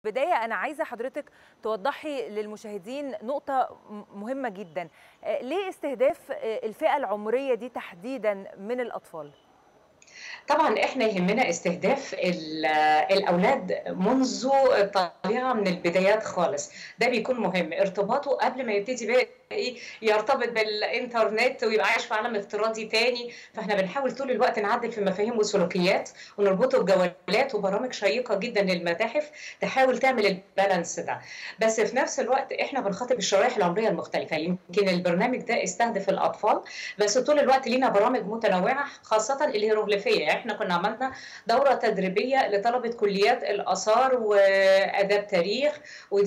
بداية أنا عايزة حضرتك توضحي للمشاهدين نقطة مهمة جدا ليه استهداف الفئة العمرية دي تحديدا من الأطفال؟ طبعا احنا يهمنا استهداف الاولاد منذ الطبيعه من البدايات خالص ده بيكون مهم ارتباطه قبل ما يبتدي بقى ايه يرتبط بالانترنت ويبقى عايش في عالم افتراضي تاني فاحنا بنحاول طول الوقت نعدل في مفاهيم وسلوكيات ونربطه بجولات وبرامج شيقه جدا للمتاحف تحاول تعمل البالانس ده بس في نفس الوقت احنا بنخاطب الشرائح العمريه المختلفه يمكن البرنامج ده استهدف الاطفال بس طول الوقت لينا برامج متنوعه خاصه الهيروغليفيه يعني احنا كنا عملنا دوره تدريبيه لطلبه كليات الاثار واداب تاريخ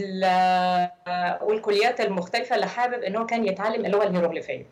والكليات المختلفه اللي حابب ان هو كان يتعلم اللغه الهيروغليفيه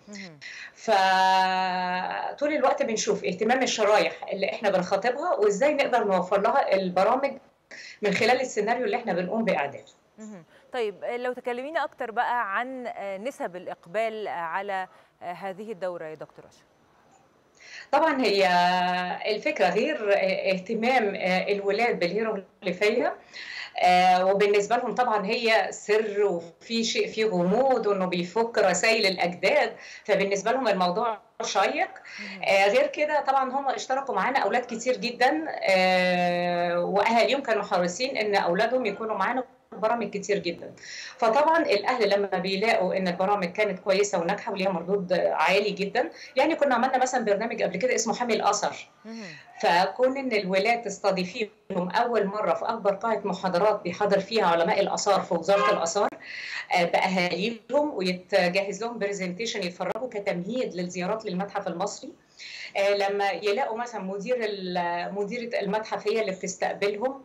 فطول الوقت بنشوف اهتمام الشرايح اللي احنا بنخاطبها وازاي نقدر نوفر لها البرامج من خلال السيناريو اللي احنا بنقوم باعداده طيب لو تكلمينا اكتر بقى عن نسب الاقبال على هذه الدوره يا دكتور رشا طبعا هي الفكره غير اهتمام الولاد بالهيروغليفيه آه وبالنسبه لهم طبعا هي سر وفي شيء فيه غموض وانه بيفك رسائل الاجداد فبالنسبه لهم الموضوع شيق آه غير كده طبعا هم اشتركوا معانا اولاد كتير جدا آه واهاليهم كانوا حريصين ان اولادهم يكونوا معانا برامج كتير جدا فطبعا الاهل لما بيلاقوا ان البرامج كانت كويسه وناجحه وليها مردود عالي جدا يعني كنا عملنا مثلا برنامج قبل كده اسمه حامي الاثر فكون ان الولاد تستضيفيهم اول مره في اكبر قاعه محاضرات بيحضر فيها علماء الاثار في وزاره الاثار باهاليهم ويتجهز لهم برزنتيشن يتفرجوا كتمهيد للزيارات للمتحف المصري لما يلاقوا مثلا مدير مديره المتحف هي اللي بتستقبلهم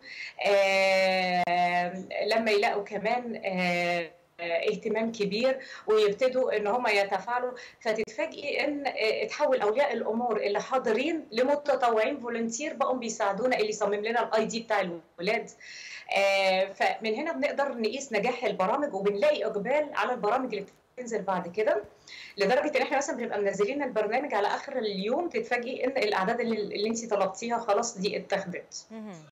لما يلاقوا كمان اهتمام كبير ويبتدوا ان هم يتفاعلوا فتتفاجئي ان اتحول اولياء الامور اللي حاضرين لمتطوعين فولنتير بقوا بيساعدونا اللي يصمم لنا الاي دي بتاع الولاد فمن هنا بنقدر نقيس نجاح البرامج وبنلاقي اقبال على البرامج اللي بتنزل بعد كده لدرجه ان احنا مثلا بنبقى منزلين البرنامج على اخر اليوم تتفاجئي ان الاعداد اللي, اللي انت طلبتيها خلاص دي اتاخدت